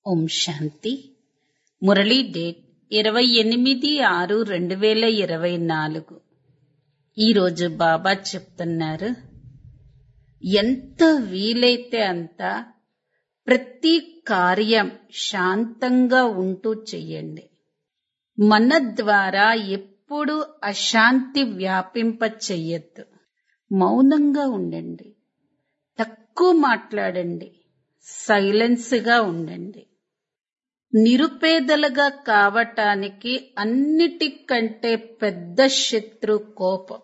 ఓం శాంతి Murali date ఇరవై ఎనిమిది ఆరు రెండు వేల ఇరవై నాలుగు ఈరోజు బాబా చెప్తున్నారు ఎంత వీలైతే అంత ప్రతి కార్యం శాంతంగా ఉంటూ చెయ్యండి మన ద్వారా ఎప్పుడు అశాంతి వ్యాపింప చెయ్యొద్దు మౌనంగా ఉండండి తక్కువ మాట్లాడండి సైలెన్స్ గా ఉండండి నిరుపేదలుగా కావటానికి అన్నిటికంటే పెద్ద శత్రు కోపం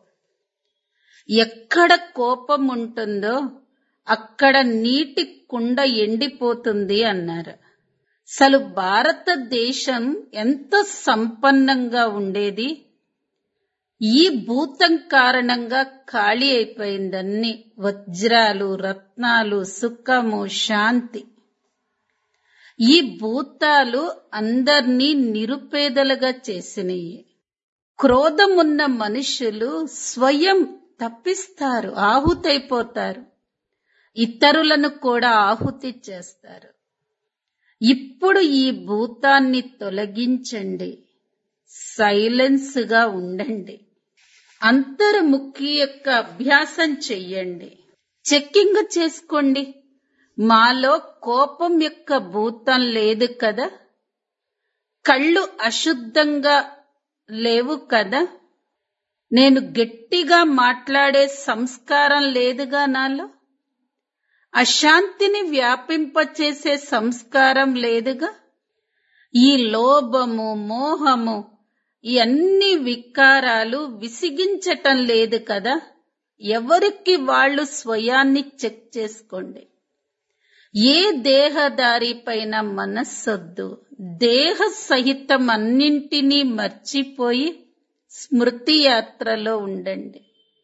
ఎక్కడ కోపం ఉంటుందో అక్కడ నీటి కుండ ఎండిపోతుంది అన్నారు అసలు భారతదేశం ఎంత సంపన్నంగా ఉండేది ఈ భూతం కారణంగా ఖాళీ అయిపోయిందన్ని వజ్రాలు రత్నాలు సుఖము శాంతి ఈ భూతాలు అందర్నీ నిరుపేదలుగా చేసినాయి క్రోధమున్న మనుషులు స్వయం తప్పిస్తారు ఆహుతైపోతారు ఇతరులను కూడా ఆహుతి చేస్తారు ఇప్పుడు ఈ భూతాన్ని తొలగించండి సైలెన్స్ గా ఉండండి అంతర్ముఖి యొక్క అభ్యాసం చెయ్యండి చెక్కింగ్ చేసుకోండి మాలో కోపం యొక్క భూతం లేదు కదా కళ్ళు అశుద్ధంగా లేవు కదా నేను గట్టిగా మాట్లాడే సంస్కారం లేదుగా నాలో అశాంతిని వ్యాపింపచేసే సంస్కారం లేదుగా ఈ లోభము మోహము ఈ అన్ని వికారాలు విసిగించటం లేదు కదా ఎవరికి వాళ్ళు స్వయాన్ని చెక్ చేసుకోండి ఏ దేహదారి పైన మనస్సొద్దు దేహ సహితం అన్నింటినీ మర్చిపోయి స్మృతి యాత్రలో ఉండండి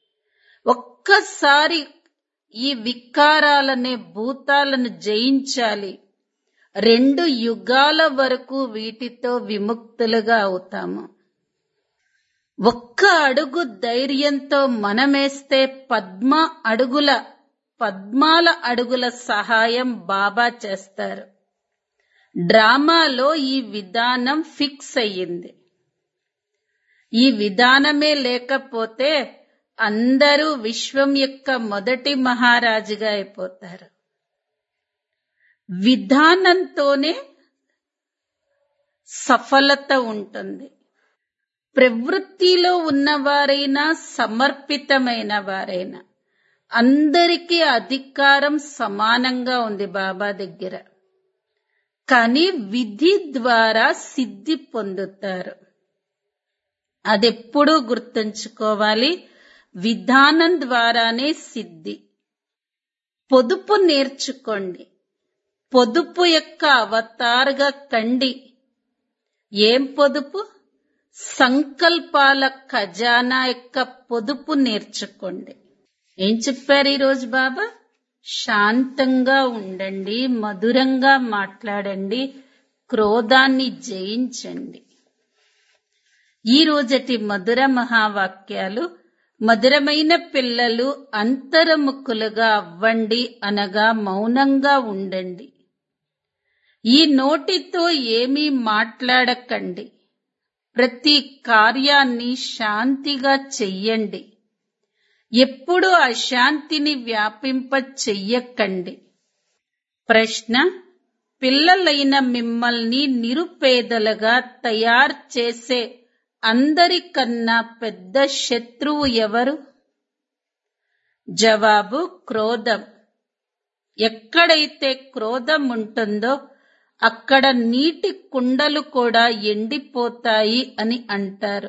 ఒక్కసారి ఈ వికారాలనే భూతాలను జయించాలి రెండు యుగాల వరకు వీటితో విముక్తులుగా అవుతాము ఒక్క అడుగు ధైర్యంతో మనమేస్తే పద్మ అడుగుల పద్మాల అడుగుల సహాయం బాబా చేస్తారు డ్రామాలో ఈ విధానం ఫిక్స్ అయ్యింది ఈ విధానమే లేకపోతే అందరూ విశ్వం యొక్క మొదటి మహారాజుగా అయిపోతారు విధానంతోనే సఫలత ఉంటుంది ప్రవృత్తిలో ఉన్నవారైనా సమర్పితమైన వారైనా అందరికీ అధికారం సమానంగా ఉంది బాబా దగ్గర కానీ విధి ద్వారా సిద్ధి పొందుతారు అదెప్పుడూ గుర్తుంచుకోవాలి విధానం ద్వారానే సిద్ధి పొదుపు నేర్చుకోండి పొదుపు యొక్క అవతారుగా కండి ఏం పొదుపు సంకల్పాల ఖజానా యొక్క పొదుపు నేర్చుకోండి ఏం చెప్పారు ఈరోజు బాబా శాంతంగా ఉండండి మధురంగా మాట్లాడండి క్రోధాన్ని జయించండి ఈ రోజటి మధుర మహావాక్యాలు మధురమైన పిల్లలు అంతరముఖులుగా అవ్వండి అనగా మౌనంగా ఉండండి ఈ నోటితో ఏమీ మాట్లాడకండి ప్రతి కార్యాన్ని శాంతిగా చెయ్యండి ఎప్పుడు అశాంతిని వ్యాపింప చెయ్యకండి ప్రశ్న పిల్లలైన మిమ్మల్ని నిరుపేదలుగా తయారు చేసే అందరికన్నా పెద్ద శత్రువు ఎవరు జవాబు క్రోధం ఎక్కడైతే క్రోధం ఉంటుందో అక్కడ నీటి కుండలు కూడా ఎండిపోతాయి అని అంటారు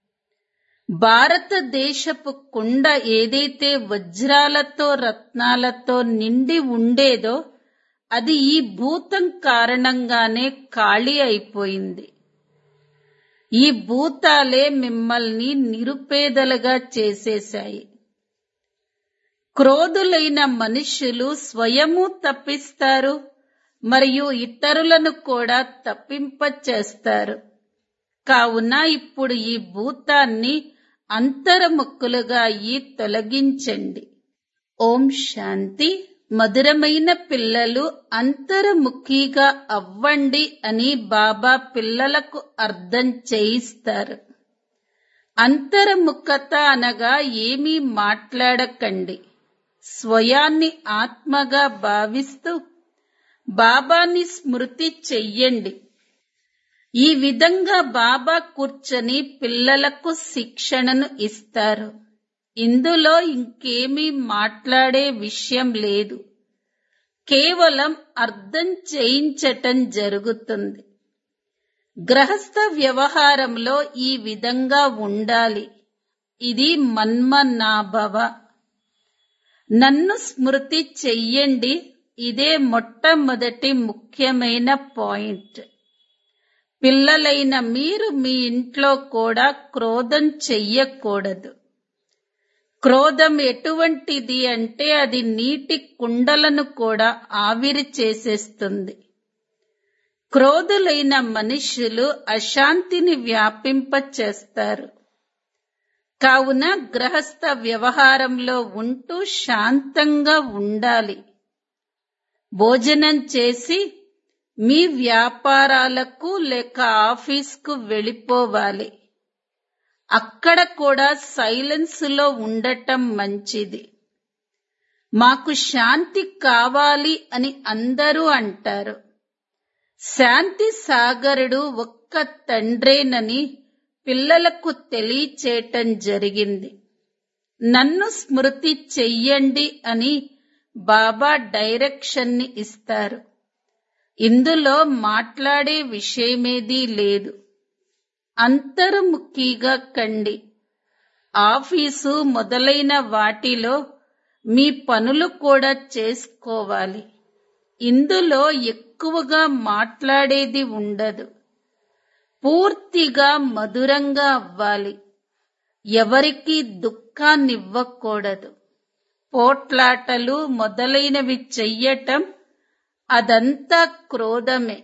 భారతదేశపు కుండ ఏదైతే వజ్రాలతో రత్నాలతో నిండి ఉండేదో అది ఈ భూతం కారణంగానే ఖాళీ అయిపోయింది ఈ భూతాలే మిమ్మల్ని నిరుపేదలుగా చేసేశాయి క్రోధులైన మనుషులు స్వయము తప్పిస్తారు మరియు ఇతరులను కూడా తప్పింపచేస్తారు కావున ఇప్పుడు ఈ భూతాన్ని అంతర్ముఖులుగా ఈ తొలగించండి ఓం శాంతి మధురమైన పిల్లలు అంతర్ముఖిగా అవ్వండి అని బాబా పిల్లలకు అర్థం చేయిస్తారు అంతర్ముఖత అనగా ఏమీ మాట్లాడకండి స్వయాన్ని ఆత్మగా భావిస్తూ బాబాని స్మృతి చెయ్యండి ఈ విధంగా బాబా కూర్చొని పిల్లలకు శిక్షణను ఇస్తారు ఇందులో ఇంకేమీ మాట్లాడే విషయం లేదు కేవలం అర్థం చేయించటం జరుగుతుంది గ్రహస్థ వ్యవహారంలో ఈ విధంగా ఉండాలి ఇది మన్మనాభవ నన్ను స్మృతి చెయ్యండి ఇదే మొట్టమొదటి ముఖ్యమైన పాయింట్ పిల్లలైన మీరు మీ ఇంట్లో కూడా క్రోధం చెయ్యకూడదు క్రోధం ఎటువంటిది అంటే అది నీటి కుండలను కూడా ఆవిరి చేసేస్తుంది క్రోధులైన మనుష్యులు అశాంతిని వ్యాపింప చేస్తారు కావున గ్రహస్థ వ్యవహారంలో ఉంటూ శాంతంగా ఉండాలి భోజనం చేసి మీ వ్యాపారాలకు లేక ఆఫీస్కు వెళ్ళిపోవాలి అక్కడ కూడా సైలెన్స్ లో ఉండటం మంచిది మాకు శాంతి కావాలి అని అందరూ అంటారు శాంతి సాగరుడు ఒక్క తండ్రేనని పిల్లలకు తెలియచేయటం జరిగింది నన్ను స్మృతి చెయ్యండి అని బాబా డైరెక్షన్ ని ఇస్తారు ఇందులో మాట్లాడే విషయమేదీ లేదు అంతర్ముఖిగా కండి ఆఫీసు మొదలైన వాటిలో మీ పనులు కూడా చేసుకోవాలి ఇందులో ఎక్కువగా మాట్లాడేది ఉండదు పూర్తిగా మధురంగా అవ్వాలి ఎవరికి దుఃఖాన్నివ్వకూడదు పోట్లాటలు మొదలైనవి చెయ్యటం అదంతా క్రోధమే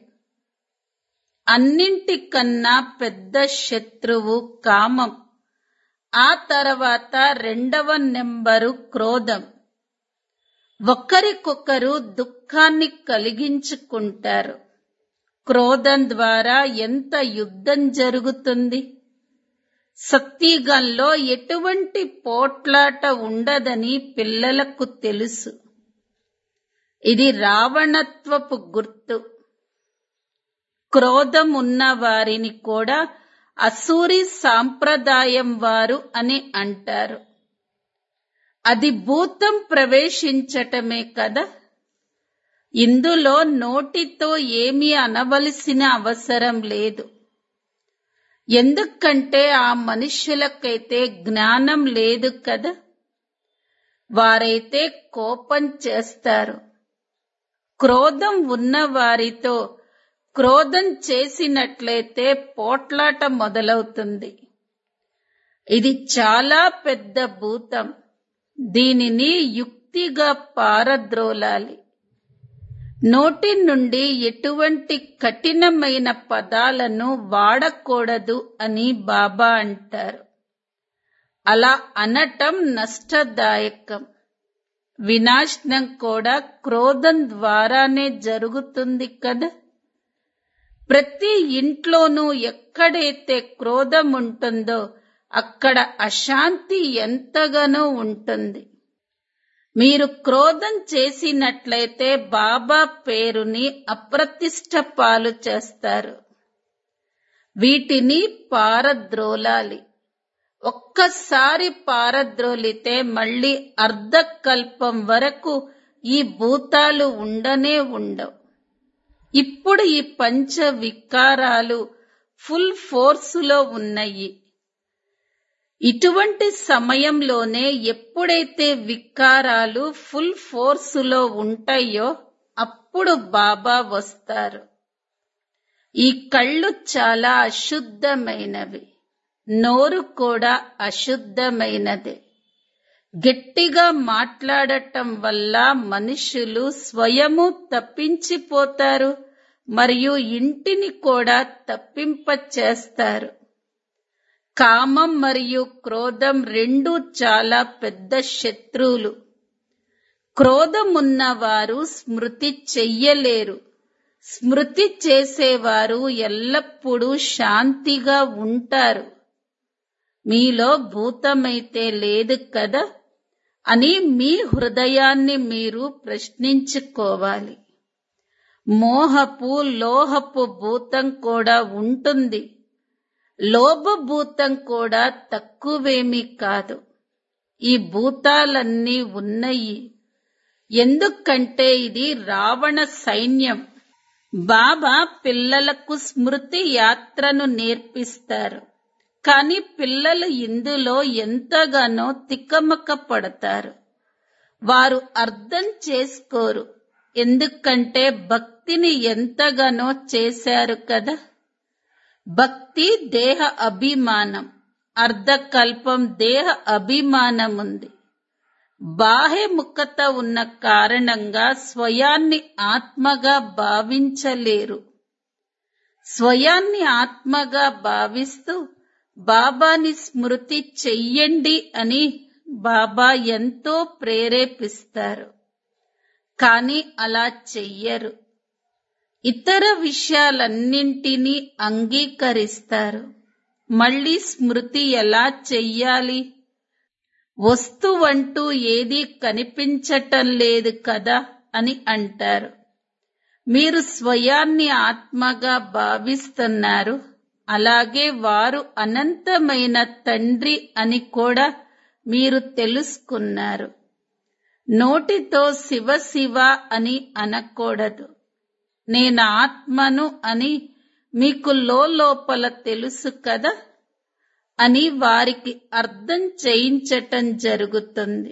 అన్నింటికన్నా పెద్ద శత్రువు కామం ఆ తర్వాత రెండవ నెంబరు క్రోధం ఒకరికొకరు దుఃఖాన్ని కలిగించుకుంటారు క్రోధం ద్వారా ఎంత యుద్ధం జరుగుతుంది సత్యగంలో ఎటువంటి పోట్లాట ఉండదని పిల్లలకు తెలుసు ఇది రావణత్వపు గుర్తు క్రోధం ఉన్న వారిని కూడా అసూరి సాంప్రదాయం వారు అని అంటారు అది భూతం ప్రవేశించటమే కదా ఇందులో నోటితో ఏమీ అనవలసిన అవసరం లేదు ఎందుకంటే ఆ మనుష్యులకైతే జ్ఞానం లేదు కదా వారైతే కోపం చేస్తారు క్రోధం ఉన్న వారితో క్రోధం చేసినట్లయితే పోట్లాట మొదలవుతుంది ఇది చాలా పెద్ద భూతం దీనిని యుక్తిగా పారద్రోలాలి నోటి నుండి ఎటువంటి కఠినమైన పదాలను వాడకూడదు అని బాబా అంటారు అలా అనటం నష్టదాయకం వినాశనం కూడా క్రోధం ద్వారానే జరుగుతుంది కదా ప్రతి ఇంట్లోనూ ఎక్కడైతే క్రోధం ఉంటుందో అక్కడ అశాంతి ఎంతగానో ఉంటుంది మీరు క్రోధం చేసినట్లయితే బాబా పేరుని అప్రతిష్ట పాలు చేస్తారు వీటిని పారద్రోలాలి ఒక్కసారి పారద్రోలితే మళ్ళీ అర్ధకల్పం వరకు ఈ భూతాలు ఉండనే ఉండవు ఇప్పుడు ఈ పంచ వికారాలు ఫుల్ ఫోర్సులో ఉన్నాయి ఇటువంటి సమయంలోనే ఎప్పుడైతే వికారాలు ఫుల్ ఫోర్సులో ఉంటాయో అప్పుడు బాబా వస్తారు ఈ కళ్ళు చాలా అశుద్ధమైనవి నోరు కూడా అశుద్ధమైనదే గట్టిగా మాట్లాడటం వల్ల మనుషులు స్వయము తప్పించిపోతారు మరియు ఇంటిని కూడా తప్పింప చేస్తారు కామం మరియు క్రోధం రెండు చాలా పెద్ద శత్రువులు క్రోధమున్నవారు స్మృతి చెయ్యలేరు స్మృతి చేసేవారు ఎల్లప్పుడూ శాంతిగా ఉంటారు మీలో భూతమైతే లేదు కదా అని మీ హృదయాన్ని మీరు ప్రశ్నించుకోవాలి మోహపు లోహపు భూతం కూడా ఉంటుంది లోభభూతం కూడా తక్కువేమీ కాదు ఈ భూతాలన్నీ ఉన్నాయి ఎందుకంటే ఇది రావణ సైన్యం బాబా పిల్లలకు స్మృతి యాత్రను నేర్పిస్తారు కానీ పిల్లలు ఇందులో ఎంతగానో తికమక పడతారు వారు అర్థం చేసుకోరు ఎందుకంటే భక్తిని ఎంతగానో చేశారు కదా భక్తి దేహ అభిమానం అర్ధకల్పం దేహ అభిమానం ఉంది బాహ్యముఖత ఉన్న కారణంగా స్వయాన్ని ఆత్మగా భావించలేరు స్వయాన్ని ఆత్మగా భావిస్తూ బాబాని స్మృతి చెయ్యండి అని బాబా ఎంతో ప్రేరేపిస్తారు కానీ అలా చెయ్యరు ఇతర విషయాలన్నింటినీ అంగీకరిస్తారు మళ్ళీ స్మృతి ఎలా చెయ్యాలి వస్తువంటూ ఏదీ కనిపించటం లేదు కదా అని అంటారు మీరు స్వయాన్ని ఆత్మగా భావిస్తున్నారు అలాగే వారు అనంతమైన తండ్రి అని కూడా మీరు తెలుసుకున్నారు నోటితో శివ శివ అని అనకూడదు నేను ఆత్మను అని మీకు లోపల తెలుసు కదా అని వారికి అర్థం చేయించటం జరుగుతుంది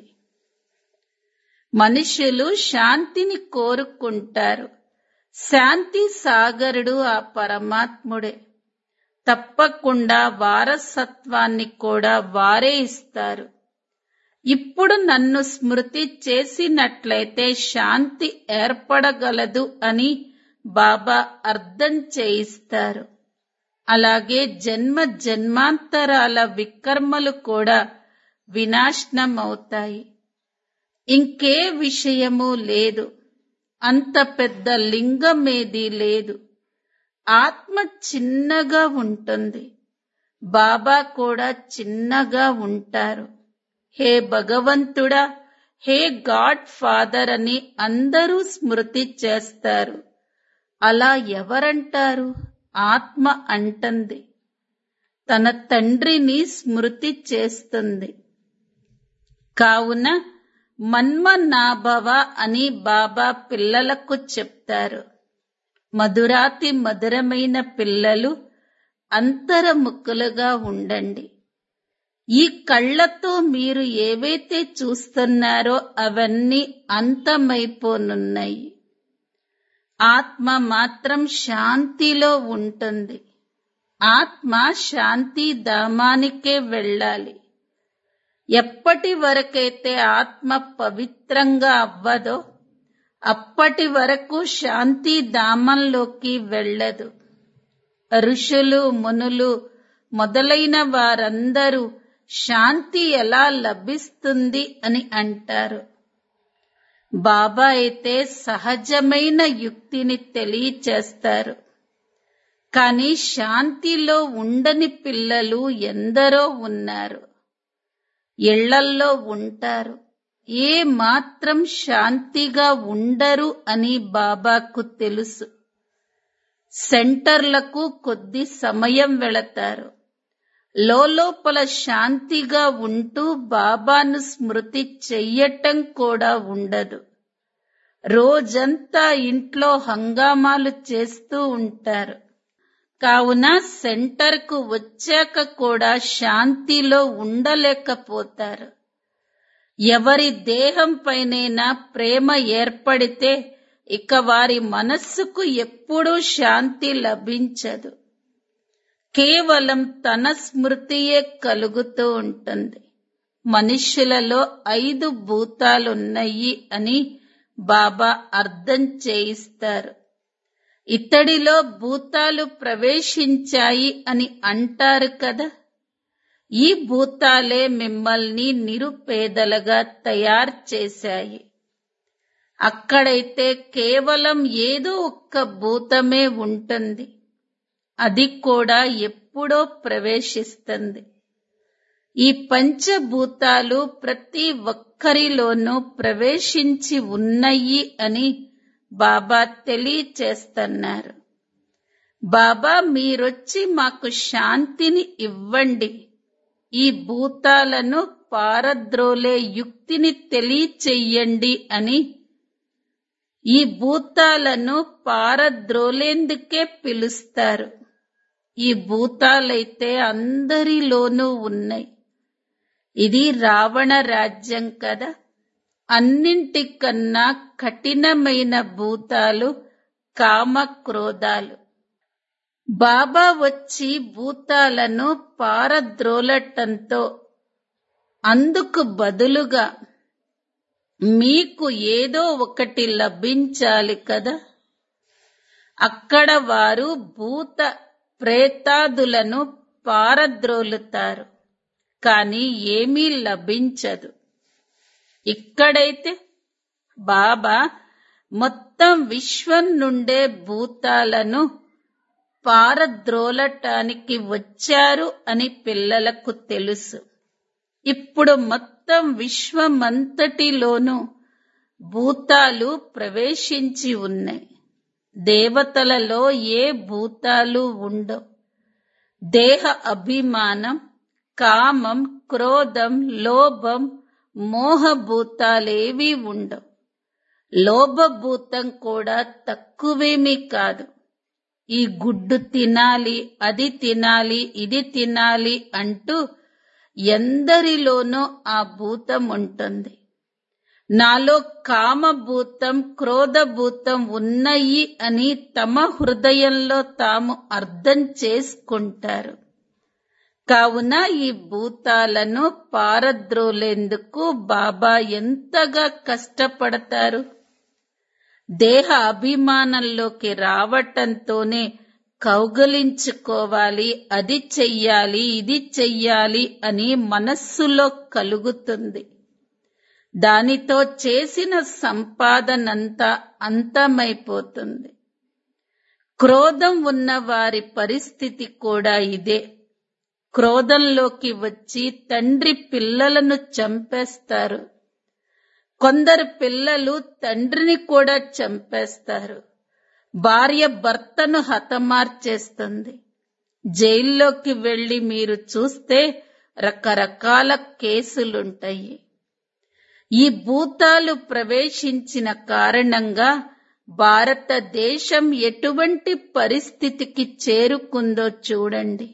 మనుషులు శాంతిని కోరుకుంటారు శాంతి సాగరుడు ఆ పరమాత్ముడే తప్పకుండా వారసత్వాన్ని కూడా వారే ఇస్తారు ఇప్పుడు నన్ను స్మృతి చేసినట్లయితే శాంతి ఏర్పడగలదు అని బాబా అర్థం చేయిస్తారు అలాగే జన్మ జన్మాంతరాల వికర్మలు కూడా వినాశనం అవుతాయి ఇంకే విషయము లేదు అంత పెద్ద లింగమేది లేదు ఆత్మ చిన్నగా ఉంటుంది బాబా కూడా చిన్నగా ఉంటారు హే భగవంతుడా హే గాడ్ ఫాదర్ అని అందరూ స్మృతి చేస్తారు అలా ఎవరంటారు ఆత్మ అంటుంది తన తండ్రిని స్మృతి చేస్తుంది కావున మన్మనాభవ అని బాబా పిల్లలకు చెప్తారు మధురాతి మధురమైన పిల్లలు అంతరముక్కులుగా ఉండండి ఈ కళ్ళతో మీరు ఏవైతే చూస్తున్నారో అవన్నీ అంతమైపోనున్నాయి ఆత్మ మాత్రం శాంతిలో ఉంటుంది ఆత్మ శాంతి ధామానికే వెళ్ళాలి ఎప్పటి వరకైతే ఆత్మ పవిత్రంగా అవ్వదో అప్పటి వరకు శాంతి ధామంలోకి వెళ్ళదు ఋషులు మునులు మొదలైన వారందరూ శాంతి ఎలా లభిస్తుంది అని అంటారు బాబా అయితే సహజమైన యుక్తిని తెలియచేస్తారు కానీ శాంతిలో ఉండని పిల్లలు ఎందరో ఉన్నారు ఇళ్లల్లో ఉంటారు ఏ మాత్రం శాంతిగా ఉండరు అని బాబాకు తెలుసు సెంటర్లకు కొద్ది సమయం వెళతారు లోపల శాంతిగా ఉంటూ బాబాను స్మృతి చెయ్యటం కూడా ఉండదు రోజంతా ఇంట్లో హంగామాలు చేస్తూ ఉంటారు కావున సెంటర్కు వచ్చాక కూడా శాంతిలో ఉండలేకపోతారు ఎవరి దేహం పైనైనా ప్రేమ ఏర్పడితే ఇక వారి మనస్సుకు ఎప్పుడూ శాంతి లభించదు కేవలం తన స్మృతియే కలుగుతూ ఉంటుంది మనుష్యులలో ఐదు భూతాలున్నాయి అని బాబా అర్థం చేయిస్తారు ఇతడిలో భూతాలు ప్రవేశించాయి అని అంటారు కదా ఈ భూతాలే మిమ్మల్ని నిరుపేదలుగా తయారు చేశాయి అక్కడైతే కేవలం ఏదో ఒక్క భూతమే ఉంటుంది అది కూడా ఎప్పుడో ప్రవేశిస్తుంది ఈ పంచభూతాలు ప్రతి ఒక్కరిలోనూ ప్రవేశించి ఉన్నాయి అని బాబా తెలియచేస్తున్నారు బాబా మీరొచ్చి మాకు శాంతిని ఇవ్వండి ఈ భూతాలను పారద్రోలే యుక్తిని తెలియచెయ్యండి అని ఈ భూతాలను పారద్రోలేందుకే పిలుస్తారు ఈ భూతాలైతే అందరిలోనూ ఉన్నాయి ఇది రావణ రాజ్యం కదా అన్నింటికన్నా కఠినమైన భూతాలు కామ క్రోధాలు బాబా వచ్చి భూతాలను పారద్రోలటంతో అందుకు బదులుగా మీకు ఏదో ఒకటి లభించాలి కదా అక్కడ వారు భూత ప్రేతాదులను పారద్రోలుతారు కానీ ఏమీ లభించదు ఇక్కడైతే బాబా మొత్తం విశ్వం నుండే భూతాలను పారద్రోలటానికి వచ్చారు అని పిల్లలకు తెలుసు ఇప్పుడు మొత్తం విశ్వమంతటిలోనూ భూతాలు ప్రవేశించి ఉన్నాయి దేవతలలో ఏ భూతాలు ఉండవు దేహ అభిమానం కామం క్రోధం లోభం మోహభూతాలేవీ ఉండవు లోభభూతం కూడా తక్కువేమీ కాదు ఈ గుడ్డు తినాలి అది తినాలి ఇది తినాలి అంటూ ఎందరిలోనూ ఆ భూతం ఉంటుంది నాలో కామభూతం క్రోధభూతం ఉన్నాయి అని తమ హృదయంలో తాము అర్థం చేసుకుంటారు కావున ఈ భూతాలను పారద్రోలేందుకు బాబా ఎంతగా కష్టపడతారు దేహ అభిమానంలోకి రావటంతోనే కౌగలించుకోవాలి అది చెయ్యాలి ఇది చెయ్యాలి అని మనస్సులో కలుగుతుంది దానితో చేసిన సంపాదనంతా అంతమైపోతుంది క్రోధం ఉన్న వారి పరిస్థితి కూడా ఇదే క్రోధంలోకి వచ్చి తండ్రి పిల్లలను చంపేస్తారు కొందరు పిల్లలు తండ్రిని కూడా చంపేస్తారు భార్య భర్తను హతమార్చేస్తుంది జైల్లోకి వెళ్లి మీరు చూస్తే రకరకాల కేసులుంటాయి ఈ భూతాలు ప్రవేశించిన కారణంగా భారతదేశం ఎటువంటి పరిస్థితికి చేరుకుందో చూడండి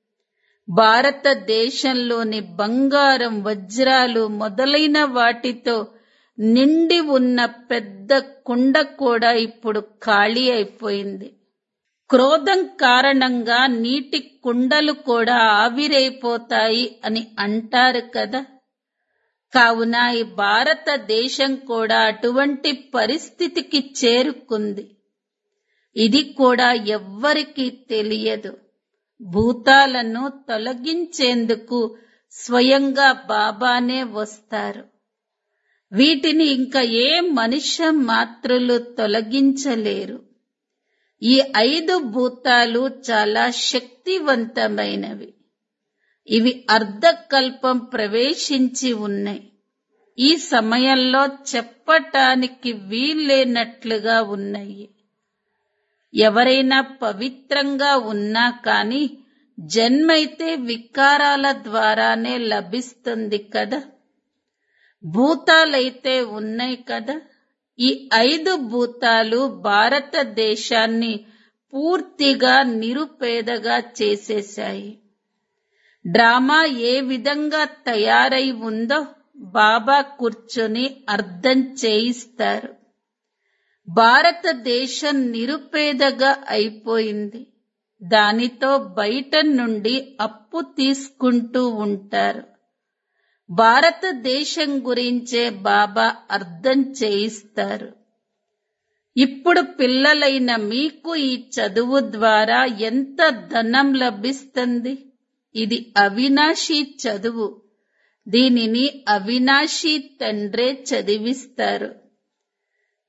భారతదేశంలోని బంగారం వజ్రాలు మొదలైన వాటితో నిండి ఉన్న పెద్ద కుండ కూడా ఇప్పుడు ఖాళీ అయిపోయింది క్రోధం కారణంగా నీటి కుండలు కూడా ఆవిరైపోతాయి అని అంటారు కదా కావున ఈ భారతదేశం కూడా అటువంటి పరిస్థితికి చేరుకుంది ఇది కూడా ఎవ్వరికీ తెలియదు భూతాలను తొలగించేందుకు స్వయంగా బాబానే వస్తారు వీటిని ఇంకా ఏ మనుష్య మాత్రులు తొలగించలేరు ఈ ఐదు భూతాలు చాలా శక్తివంతమైనవి ఇవి అర్ధకల్పం ప్రవేశించి ఉన్నాయి ఈ సమయంలో చెప్పటానికి వీల్లేనట్లుగా ఉన్నాయి ఎవరైనా పవిత్రంగా ఉన్నా కాని జన్మైతే వికారాల ద్వారానే లభిస్తుంది కదా భూతాలైతే ఉన్నాయి కదా ఈ ఐదు భూతాలు భారతదేశాన్ని పూర్తిగా నిరుపేదగా చేసేశాయి డ్రామా ఏ విధంగా తయారై ఉందో బాబా కూర్చొని అర్థం చేయిస్తారు భారతదేశం నిరుపేదగా అయిపోయింది దానితో బయట నుండి అప్పు తీసుకుంటూ ఉంటారు భారతదేశం గురించే బాబా అర్థం చేయిస్తారు ఇప్పుడు పిల్లలైన మీకు ఈ చదువు ద్వారా ఎంత ధనం లభిస్తుంది ఇది అవినాశీ చదువు దీనిని అవినాశీ తండ్రే చదివిస్తారు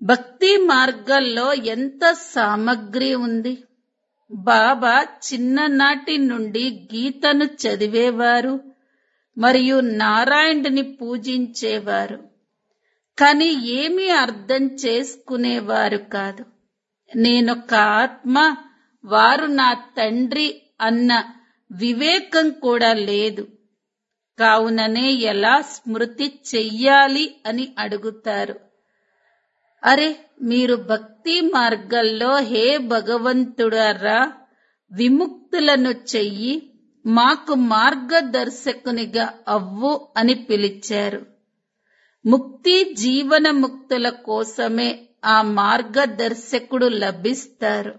భక్తి మార్గంలో ఎంత సామగ్రి ఉంది బాబా చిన్ననాటి నుండి గీతను చదివేవారు మరియు నారాయణుని పూజించేవారు కాని ఏమీ అర్థం చేసుకునేవారు కాదు నేనొక ఆత్మ వారు నా తండ్రి అన్న వివేకం కూడా లేదు కావుననే ఎలా స్మృతి చెయ్యాలి అని అడుగుతారు అరే మీరు భక్తి మార్గంలో హే భగవంతుడారా విముక్తులను చెయ్యి మాకు మార్గదర్శకునిగా అవ్వు అని పిలిచారు ముక్తి జీవన ముక్తుల కోసమే ఆ మార్గదర్శకుడు లభిస్తారు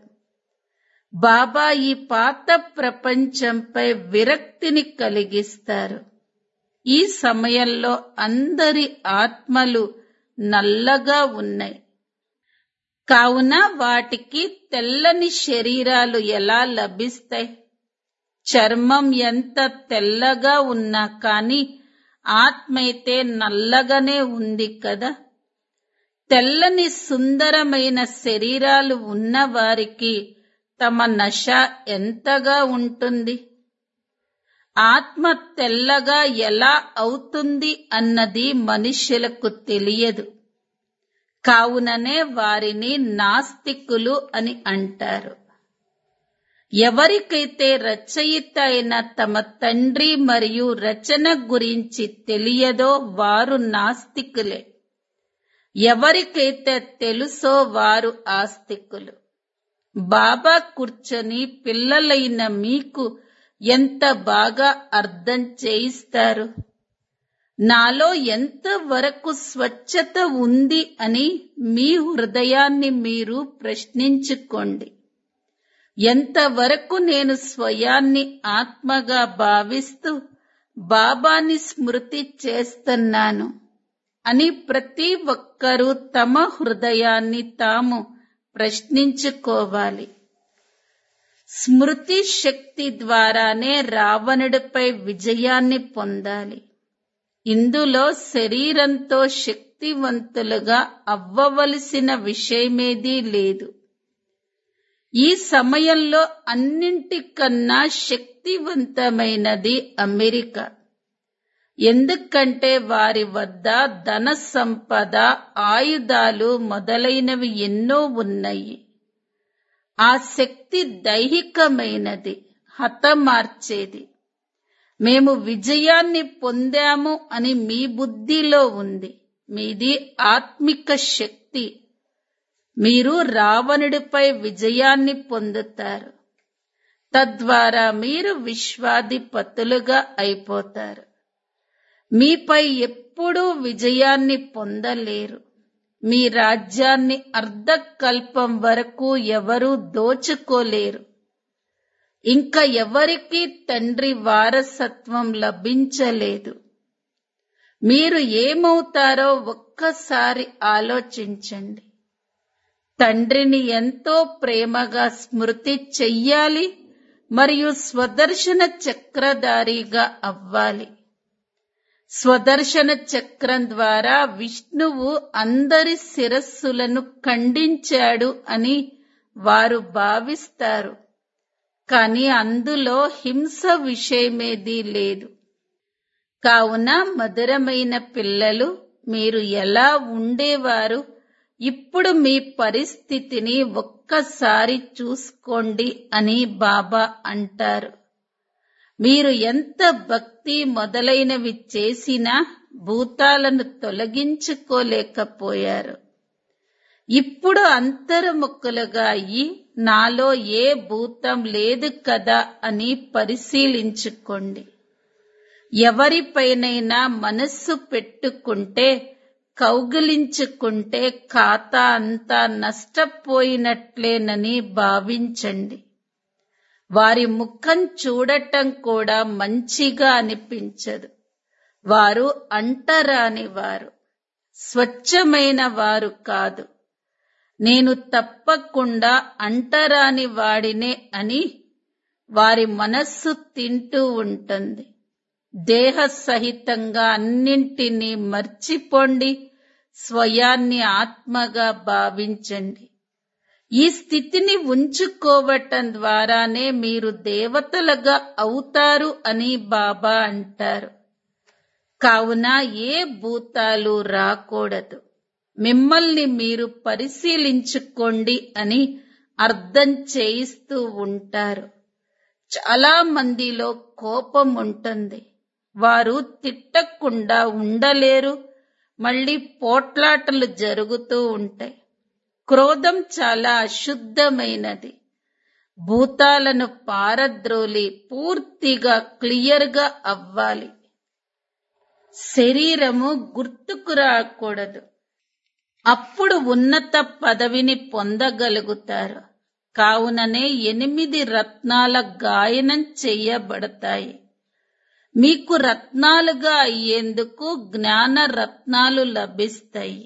బాబా ఈ పాత ప్రపంచంపై విరక్తిని కలిగిస్తారు ఈ సమయంలో అందరి ఆత్మలు నల్లగా ఉన్నాయి కావున వాటికి తెల్లని శరీరాలు ఎలా లభిస్తాయి చర్మం ఎంత తెల్లగా ఉన్నా కాని ఆత్మ అయితే నల్లగానే ఉంది కదా తెల్లని సుందరమైన శరీరాలు ఉన్న వారికి తమ నశ ఎంతగా ఉంటుంది ఆత్మ తెల్లగా ఎలా అవుతుంది అన్నది మనుష్యులకు తెలియదు కావుననే వారిని నాస్తికులు అని అంటారు ఎవరికైతే రచయిత అయిన తమ తండ్రి మరియు రచన గురించి తెలియదో వారు నాస్తికులే ఎవరికైతే తెలుసో వారు ఆస్తికులు బాబా కూర్చొని పిల్లలైన మీకు ఎంత బాగా అర్థం చేయిస్తారు నాలో ఎంత వరకు స్వచ్ఛత ఉంది అని మీ హృదయాన్ని మీరు ప్రశ్నించుకోండి ఎంతవరకు నేను స్వయాన్ని ఆత్మగా భావిస్తూ బాబాని స్మృతి చేస్తున్నాను అని ప్రతి ఒక్కరూ తమ హృదయాన్ని తాము ప్రశ్నించుకోవాలి స్మృతి శక్తి ద్వారానే రావణుడిపై విజయాన్ని పొందాలి ఇందులో శరీరంతో శక్తివంతులుగా అవ్వవలసిన విషయమేదీ లేదు ఈ సమయంలో అన్నింటికన్నా శక్తివంతమైనది అమెరికా ఎందుకంటే వారి వద్ద ధన సంపద ఆయుధాలు మొదలైనవి ఎన్నో ఉన్నాయి ఆ శక్తి దైహికమైనది హతమార్చేది మేము విజయాన్ని పొందాము అని మీ బుద్ధిలో ఉంది మీది ఆత్మిక శక్తి మీరు రావణుడిపై విజయాన్ని పొందుతారు తద్వారా మీరు విశ్వాధిపతులుగా అయిపోతారు మీపై ఎప్పుడూ విజయాన్ని పొందలేరు మీ రాజ్యాన్ని అర్ధకల్పం వరకు ఎవరూ దోచుకోలేరు ఇంకా ఎవరికీ తండ్రి వారసత్వం లభించలేదు మీరు ఏమవుతారో ఒక్కసారి ఆలోచించండి తండ్రిని ఎంతో ప్రేమగా స్మృతి చెయ్యాలి మరియు స్వదర్శన చక్రధారిగా అవ్వాలి స్వదర్శన చక్రం ద్వారా విష్ణువు అందరి శిరస్సులను ఖండించాడు అని వారు భావిస్తారు కాని అందులో హింస విషయమేదీ లేదు కావున మధురమైన పిల్లలు మీరు ఎలా ఉండేవారు ఇప్పుడు మీ పరిస్థితిని ఒక్కసారి చూసుకోండి అని బాబా అంటారు మీరు ఎంత భక్తి మొదలైనవి చేసినా భూతాలను తొలగించుకోలేకపోయారు ఇప్పుడు అంతర్ముఖులుగా అయ్యి నాలో ఏ భూతం లేదు కదా అని పరిశీలించుకోండి ఎవరిపైనైనా మనస్సు పెట్టుకుంటే కౌగిలించుకుంటే ఖాతా అంతా నష్టపోయినట్లేనని భావించండి వారి ముఖం చూడటం కూడా మంచిగా అనిపించదు వారు అంటరాని వారు స్వచ్ఛమైన వారు కాదు నేను తప్పకుండా అంటరాని వాడినే అని వారి మనస్సు తింటూ ఉంటుంది దేహ సహితంగా అన్నింటినీ మర్చిపోండి స్వయాన్ని ఆత్మగా భావించండి ఈ స్థితిని ఉంచుకోవటం ద్వారానే మీరు దేవతలుగా అవుతారు అని బాబా అంటారు కావున ఏ భూతాలు రాకూడదు మిమ్మల్ని మీరు పరిశీలించుకోండి అని అర్థం చేయిస్తూ ఉంటారు చాలా మందిలో కోపం ఉంటుంది వారు తిట్టకుండా ఉండలేరు మళ్ళీ పోట్లాటలు జరుగుతూ ఉంటాయి క్రోధం చాలా అశుద్ధమైనది భూతాలను పారద్రోలి పూర్తిగా క్లియర్గా అవ్వాలి శరీరము గుర్తుకు రాకూడదు అప్పుడు ఉన్నత పదవిని పొందగలుగుతారు కావుననే ఎనిమిది రత్నాల గాయనం చెయ్యబడతాయి మీకు రత్నాలుగా అయ్యేందుకు జ్ఞాన రత్నాలు లభిస్తాయి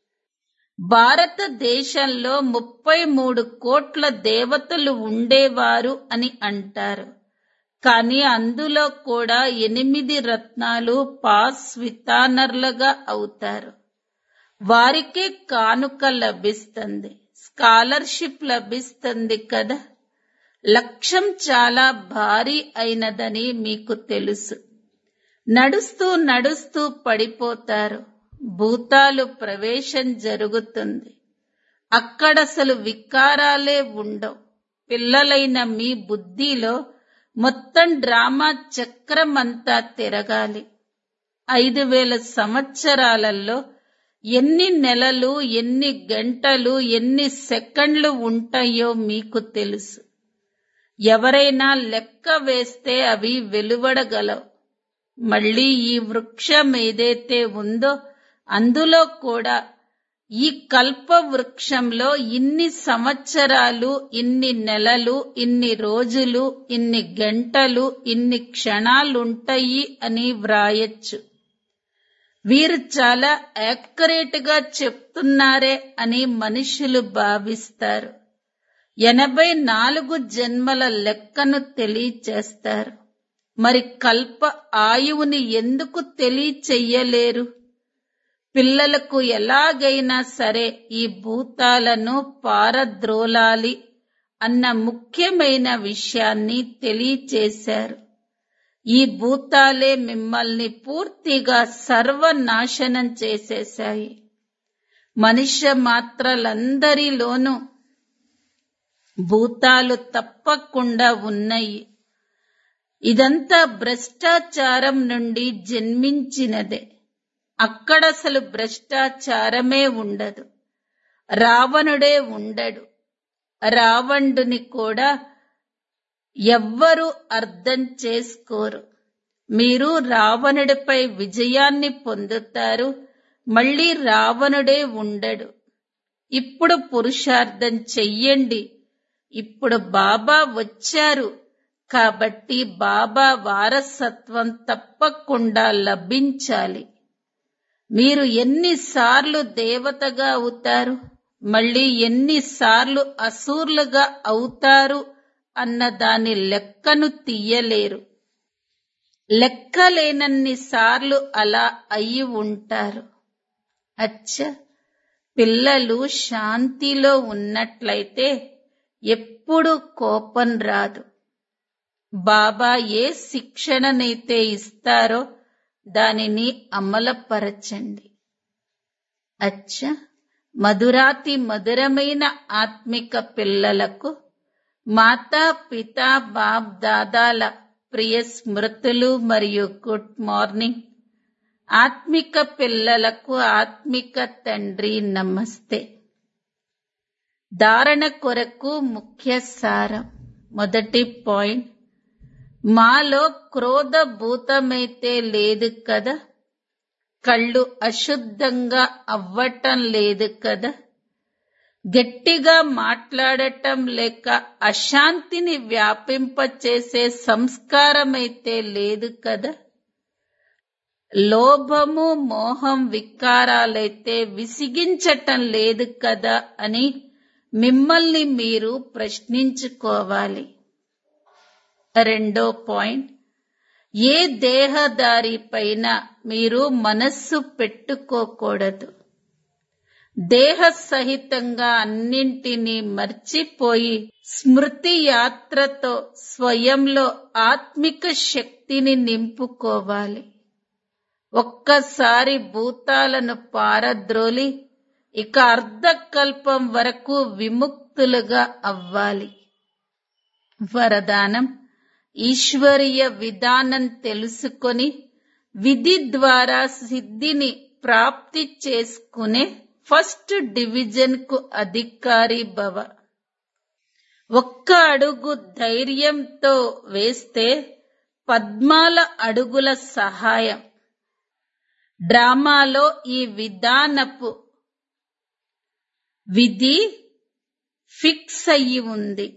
భారతదేశంలో ముప్పై మూడు కోట్ల దేవతలు ఉండేవారు అని అంటారు కానీ అందులో కూడా ఎనిమిది రత్నాలు పాస్ వితానర్లుగా అవుతారు వారికే కానుక లభిస్తుంది స్కాలర్షిప్ లభిస్తుంది కదా లక్ష్యం చాలా భారీ అయినదని మీకు తెలుసు నడుస్తూ నడుస్తూ పడిపోతారు భూతాలు ప్రవేశం జరుగుతుంది అక్కడసలు వికారాలే ఉండవు పిల్లలైన మీ బుద్ధిలో మొత్తం డ్రామా చక్రమంతా తిరగాలి ఐదు వేల సంవత్సరాలలో ఎన్ని నెలలు ఎన్ని గంటలు ఎన్ని సెకండ్లు ఉంటాయో మీకు తెలుసు ఎవరైనా లెక్క వేస్తే అవి వెలువడగలవు మళ్ళీ ఈ వృక్షం ఏదైతే ఉందో అందులో కూడా ఈ కల్ప వృక్షంలో ఇన్ని సంవత్సరాలు ఇన్ని నెలలు ఇన్ని రోజులు ఇన్ని గంటలు ఇన్ని క్షణాలుంటాయి అని వ్రాయచ్చు వీరు చాలా యాక్యురేట్ గా చెప్తున్నారే అని మనుషులు భావిస్తారు ఎనభై నాలుగు జన్మల లెక్కను తెలియచేస్తారు మరి కల్ప ఆయువుని ఎందుకు తెలియచెయ్యలేరు పిల్లలకు ఎలాగైనా సరే ఈ భూతాలను పారద్రోలాలి అన్న ముఖ్యమైన విషయాన్ని తెలియచేశారు ఈ భూతాలే మిమ్మల్ని పూర్తిగా సర్వనాశనం చేసేశాయి మనుష్య మాత్రలందరిలోనూ భూతాలు తప్పకుండా ఉన్నాయి ఇదంతా భ్రష్టాచారం నుండి జన్మించినదే అక్కడసలు భ్రష్టాచారమే ఉండదు రావణుడే ఉండడు రావణుని కూడా ఎవ్వరూ అర్థం చేసుకోరు మీరు రావణుడిపై విజయాన్ని పొందుతారు మళ్ళీ రావణుడే ఉండడు ఇప్పుడు పురుషార్థం చెయ్యండి ఇప్పుడు బాబా వచ్చారు కాబట్టి బాబా వారసత్వం తప్పకుండా లభించాలి మీరు ఎన్నిసార్లు దేవతగా అవుతారు మళ్ళీ ఎన్నిసార్లు అసూర్లుగా అవుతారు అన్న దాని లెక్కను తీయలేరు లెక్కలేనన్ని సార్లు అలా అయి ఉంటారు అచ్చ పిల్లలు శాంతిలో ఉన్నట్లయితే ఎప్పుడు కోపం రాదు బాబా ఏ శిక్షణనైతే ఇస్తారో దానిని అమలపరచండి అచ్చ మధురాతి మధురమైన ఆత్మిక పిల్లలకు మాతా పితా బాప్ దాదాల ప్రియ స్మృతులు మరియు గుడ్ మార్నింగ్ ఆత్మిక పిల్లలకు ఆత్మిక తండ్రి నమస్తే ధారణ కొరకు ముఖ్య సారం మొదటి పాయింట్ మాలో క్రోధ భూతమైతే లేదు కదా కళ్ళు అశుద్ధంగా అవ్వటం లేదు కదా గట్టిగా మాట్లాడటం లేక అశాంతిని వ్యాపింపచేసే సంస్కారమైతే లేదు కదా లోభము మోహం వికారాలైతే విసిగించటం లేదు కదా అని మిమ్మల్ని మీరు ప్రశ్నించుకోవాలి రెండో పాయింట్ ఏ దేహదారి పైన మీరు మనస్సు పెట్టుకోకూడదు దేహ సహితంగా అన్నింటినీ మర్చిపోయి స్మృతి యాత్రతో స్వయంలో ఆత్మిక శక్తిని నింపుకోవాలి ఒక్కసారి భూతాలను పారద్రోలి ఇక అర్ధకల్పం వరకు విముక్తులుగా అవ్వాలి వరదానం ఈశ్వరీయ విధానం తెలుసుకొని విధి ద్వారా సిద్ధిని ప్రాప్తి చేసుకునే ఫస్ట్ డివిజన్ కు అధికారి భవ ఒక్క అడుగు ధైర్యంతో వేస్తే పద్మాల అడుగుల సహాయం డ్రామాలో ఈ విధానపు విధి ఫిక్స్ అయ్యి ఉంది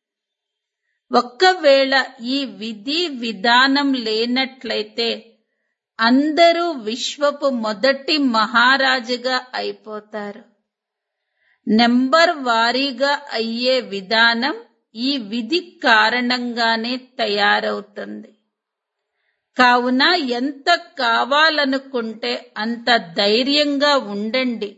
ఒక్కవేళ ఈ విధి విధానం లేనట్లయితే అందరూ విశ్వపు మొదటి మహారాజుగా అయిపోతారు నెంబర్ వారీగా అయ్యే విధానం ఈ విధి కారణంగానే తయారవుతుంది కావున ఎంత కావాలనుకుంటే అంత ధైర్యంగా ఉండండి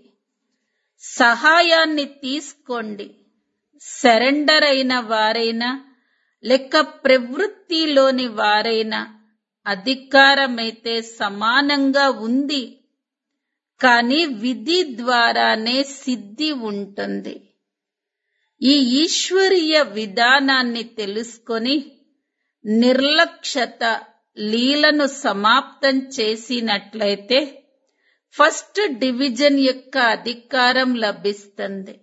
సహాయాన్ని తీసుకోండి సరెండర్ అయిన వారైనా లెక్క ప్రవృత్తిలోని వారైనా అధికారమైతే సమానంగా ఉంది కానీ విధి ద్వారానే సిద్ధి ఉంటుంది ఈ ఈశ్వరీయ విధానాన్ని తెలుసుకొని నిర్లక్ష్యత లీలను సమాప్తం చేసినట్లయితే ఫస్ట్ డివిజన్ యొక్క అధికారం లభిస్తుంది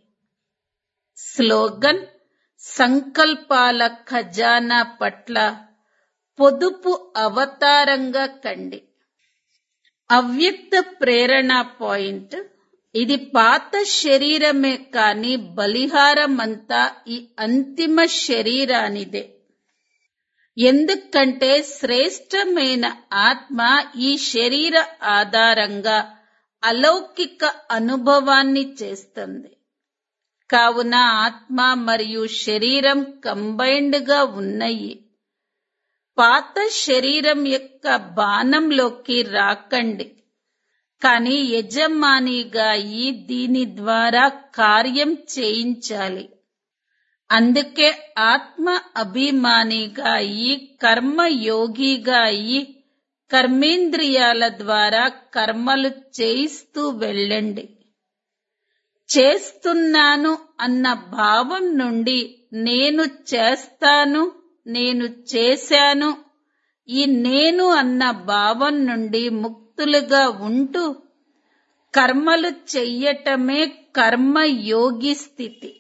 స్లోగన్ సంకల్పాల ఖజానా పట్ల పొదుపు అవతారంగా కండి అవ్యక్త ప్రేరణ పాయింట్ ఇది పాత శరీరమే కాని బలిహారమంతా ఈ అంతిమ శరీరానిదే ఎందుకంటే శ్రేష్టమైన ఆత్మ ఈ శరీర ఆధారంగా అలౌకిక అనుభవాన్ని చేస్తుంది కావున ఆత్మ మరియు శరీరం కంబైన్డ్ గా ఉన్నాయి పాత శరీరం యొక్క బాణంలోకి రాకండి కానీ యజమానిగా ఈ దీని ద్వారా కార్యం చేయించాలి అందుకే ఆత్మ అభిమానిగా ఈ కర్మ యోగిగా ఈ కర్మేంద్రియాల ద్వారా కర్మలు చేయిస్తూ వెళ్ళండి చేస్తున్నాను అన్న భావం నుండి నేను చేస్తాను నేను చేశాను ఈ నేను అన్న భావం నుండి ముక్తులుగా ఉంటూ కర్మలు చెయ్యటమే కర్మయోగి స్థితి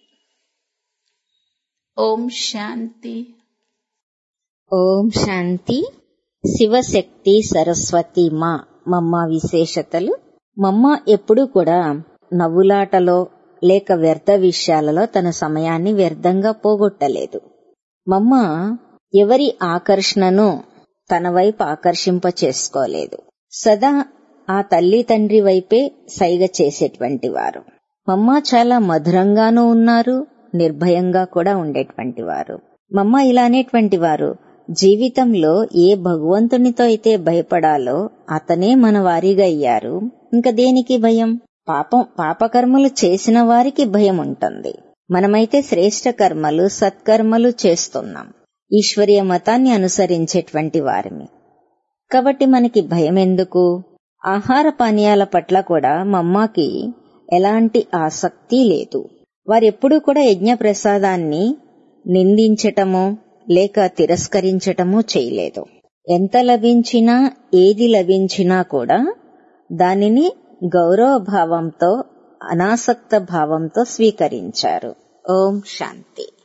ఓం శాంతి ఓం శాంతి శివశక్తి సరస్వతి మా మమ్మ విశేషతలు మమ్మ ఎప్పుడూ కూడా నవ్వులాటలో లేక వ్యర్థ విషయాలలో తన సమయాన్ని వ్యర్థంగా పోగొట్టలేదు మమ్మ ఎవరి ఆకర్షణను తన వైపు ఆకర్షింప చేసుకోలేదు సదా ఆ తల్లి తండ్రి వైపే సైగ చేసేటువంటి వారు మమ్మ చాలా మధురంగానూ ఉన్నారు నిర్భయంగా కూడా ఉండేటువంటి వారు మమ్మ ఇలానేటువంటి వారు జీవితంలో ఏ భగవంతునితో అయితే భయపడాలో అతనే మన వారిగా అయ్యారు ఇంకా దేనికి భయం పాపం పాపకర్మలు చేసిన వారికి భయం ఉంటుంది మనమైతే శ్రేష్ట కర్మలు సత్కర్మలు చేస్తున్నాం ఈశ్వరీయ మతాన్ని అనుసరించేటువంటి వారిని కాబట్టి మనకి భయం ఎందుకు ఆహార పానీయాల పట్ల కూడా మమ్మాకి ఎలాంటి ఆసక్తి లేదు వారెప్పుడూ కూడా యజ్ఞ ప్రసాదాన్ని నిందించటమో లేక తిరస్కరించటమో చేయలేదు ఎంత లభించినా ఏది లభించినా కూడా దానిని గౌరవ భావంతో అనాసక్త భావంతో స్వీకరించారు ఓం శాంతి